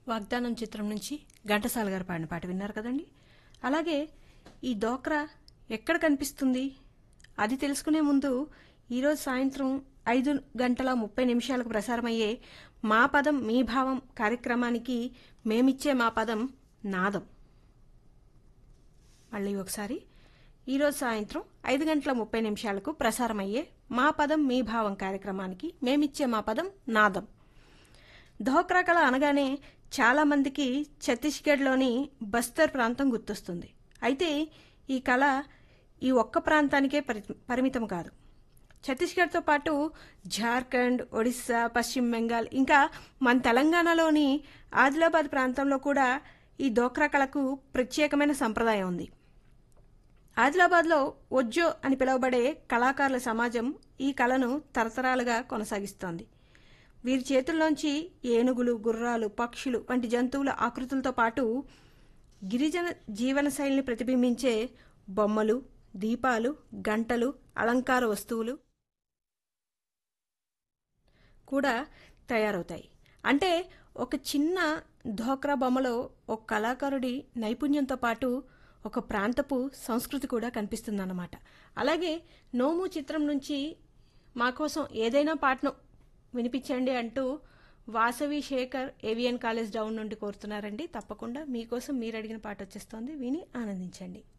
వాగ్దానం చిత్రం నుంచి ఘంటసాల గారు పాడిన పాట విన్నారు కదండి అలాగే ఈ డోక్రా ఎక్కడ కనిపిస్తుంది అది తెలుసుకునే ముందు ఈరోజు సాయంత్రం ఐదు గంటల ముప్పై నిమిషాలకు ప్రసారమయ్యే మా పదం మీ భావం కార్యక్రమానికి మేమిచ్చే మా పదం నాదం మళ్ళీ ఒకసారి ఈరోజు సాయంత్రం ఐదు గంటల ముప్పై నిమిషాలకు ప్రసారమయ్యే మా పదం మీ భావం కార్యక్రమానికి మేమిచ్చే మా పదం నాదం ధోక్రా కళ అనగానే చాలా మందికి ఛత్తీస్గఢ్లోని బస్తర్ ప్రాంతం గుర్తొస్తుంది అయితే ఈ కళ ఈ ఒక్క ప్రాంతానికే పరి- పరిమితం కాదు ఛత్తీస్గఢ్తో పాటు జార్ఖండ్ ఒడిస్సా పశ్చిమ బెంగాల్ ఇంకా మన తెలంగాణలోని ఆదిలాబాద్ ప్రాంతంలో కూడా ఈ డోక్రా కళకు ప్రత్యేకమైన సంప్రదాయం ఉంది ఆదిలాబాద్లో ఒజ్జో అని పిలువబడే కళాకారుల సమాజం ఈ కళను తరతరాలుగా కొనసాగిస్తోంది వీరి చేతుల్లోంచి ఏనుగులు గుర్రాలు పక్షులు వంటి జంతువుల ఆకృతులతో పాటు గిరిజన జీవనశైలిని ప్రతిబింబించే బొమ్మలు దీపాలు గంటలు అలంకార వస్తువులు కూడా తయారవుతాయి అంటే ఒక చిన్న ధోక్రా బొమ్మలో ఒక కళాకారుడి నైపుణ్యంతో పాటు ఒక ప్రాంతపు సంస్కృతి కూడా కనిపిస్తుందన్నమాట అలాగే నోము చిత్రం నుంచి మా కోసం ఏదైనా పాటను వినిపించండి అంటూ వాసవి శేఖర్ ఏవిఎన్ కాలేజ్ డౌన్ నుండి కోరుతున్నారండి తప్పకుండా మీకోసం మీరు అడిగిన పాట వచ్చేస్తోంది విని ఆనందించండి